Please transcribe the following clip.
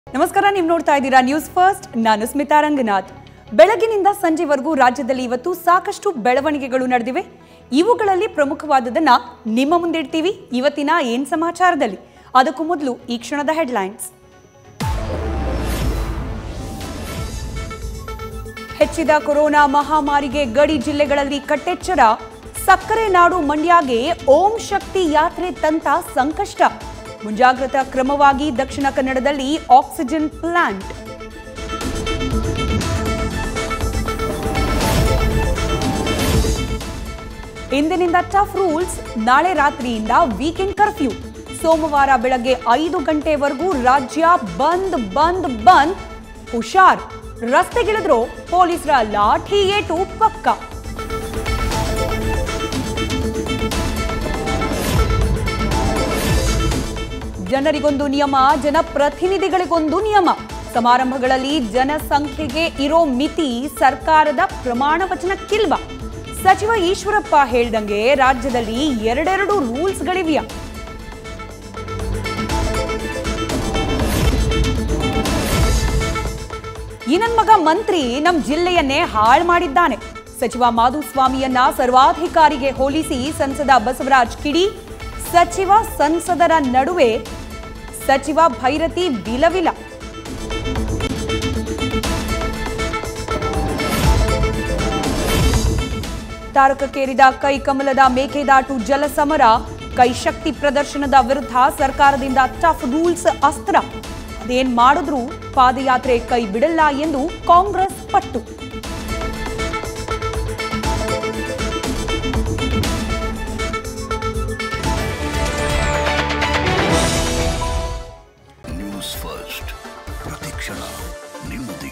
ನಮಸ್ಕಾರ ನೀವು ನೋಡ್ತಾ ಇದ್ದೀರಾ ನ್ಯೂಸ್ ಫಸ್ಟ್ ನಾನು ಸ್ಮಿತಾ ರಂಗನಾಥ್ ಬೆಳಗಿನಿಂದ ಸಂಜೆವರೆಗೂ ರಾಜ್ಯದಲ್ಲಿ ಇವತ್ತು ಸಾಕಷ್ಟು ಬೆಳವಣಿಗೆಗಳು ನಡೆದಿವೆ ಇವುಗಳಲ್ಲಿ ಪ್ರಮುಖವಾದದನ್ನ ನಿಮ್ಮ ಮುಂದಿಡ್ತೀವಿ ಇವತ್ತಿನ ಏನ್ ಸಮಾಚಾರದಲ್ಲಿ ಅದಕ್ಕೂ ಮೊದಲು ಈ ಕ್ಷಣದ ಹೆಡ್ಲೈನ್ಸ್ ಹೆಚ್ಚಿದ ಕೊರೋನಾ ಮಹಾಮಾರಿಗೆ ಗಡಿ ಜಿಲ್ಲೆಗಳಲ್ಲಿ ಕಟ್ಟೆಚ್ಚರ ಸಕ್ಕರೆ ನಾಡು ಮಂಡ್ಯಗೆ ಓಂ ಶಕ್ತಿ ಯಾತ್ರೆ ತಂತ ಸಂಕಷ್ಟ ಮುಂಜಾಗ್ರತಾ ಕ್ರಮವಾಗಿ ದಕ್ಷಿಣ ಕನ್ನಡದಲ್ಲಿ ಆಕ್ಸಿಜನ್ ಪ್ಲಾಂಟ್ ಇಂದಿನಿಂದ ಟಫ್ ರೂಲ್ಸ್ ನಾಳೆ ರಾತ್ರಿಯಿಂದ ವೀಕೆಂಡ್ ಕರ್ಫ್ಯೂ ಸೋಮವಾರ ಬೆಳಗ್ಗೆ ಐದು ಗಂಟೆವರೆಗೂ ರಾಜ್ಯ ಬಂದ್ ಬಂದ್ ಬಂದ್ ಹುಷಾರ್ ರಸ್ತೆಗಿಳಿದ್ರು ಪೊಲೀಸರ ಲಾಠಿ ಏಟು ಪಕ್ಕ ಜನರಿಗೊಂದು ನಿಯಮ ಜನಪ್ರತಿನಿಧಿಗಳಿಗೊಂದು ನಿಯಮ ಸಮಾರಂಭಗಳಲ್ಲಿ ಜನಸಂಖ್ಯೆಗೆ ಇರೋ ಮಿತಿ ಸರ್ಕಾರದ ಪ್ರಮಾಣ ವಚನಕ್ಕಿಲ್ವಾ ಸಚಿವ ಈಶ್ವರಪ್ಪ ಹೇಳ್ದಂಗೆ ರಾಜ್ಯದಲ್ಲಿ ಎರಡೆರಡು ರೂಲ್ಸ್ಗಳಿವೆಯಾ ಈ ನನ್ ಮಗ ಮಂತ್ರಿ ನಮ್ ಜಿಲ್ಲೆಯನ್ನೇ ಹಾಳು ಮಾಡಿದ್ದಾನೆ ಸಚಿವ ಮಾಧುಸ್ವಾಮಿಯನ್ನ ಸರ್ವಾಧಿಕಾರಿಗೆ ಹೋಲಿಸಿ ಸಂಸದ ಬಸವರಾಜ್ ಕಿಡಿ ಸಚಿವ ಸಂಸದರ ನಡುವೆ ಸಚಿವ ಭೈರತಿ ವಿಲವಿಲ ತಾರಕಕ್ಕೇರಿದ ಕೈ ಕಮಲದ ಮೇಕೆದಾಟು ಜಲಸಮರ ಕೈ ಶಕ್ತಿ ಪ್ರದರ್ಶನದ ವಿರುದ್ಧ ಸರ್ಕಾರದಿಂದ ಟಫ್ ರೂಲ್ಸ್ ಅಸ್ತ್ರ ಅದೇನ್ ಮಾಡಿದ್ರೂ ಪಾದಯಾತ್ರೆ ಕೈ ಬಿಡಲ್ಲ ಎಂದು ಕಾಂಗ್ರೆಸ್ ಪಟ್ಟು ನ್ಯೂಸ್ ಫಸ್ಟ್ ಪ್ರತಿಕ್ಷಣ ನಿಮ್ಮೊಂದಿಗೆ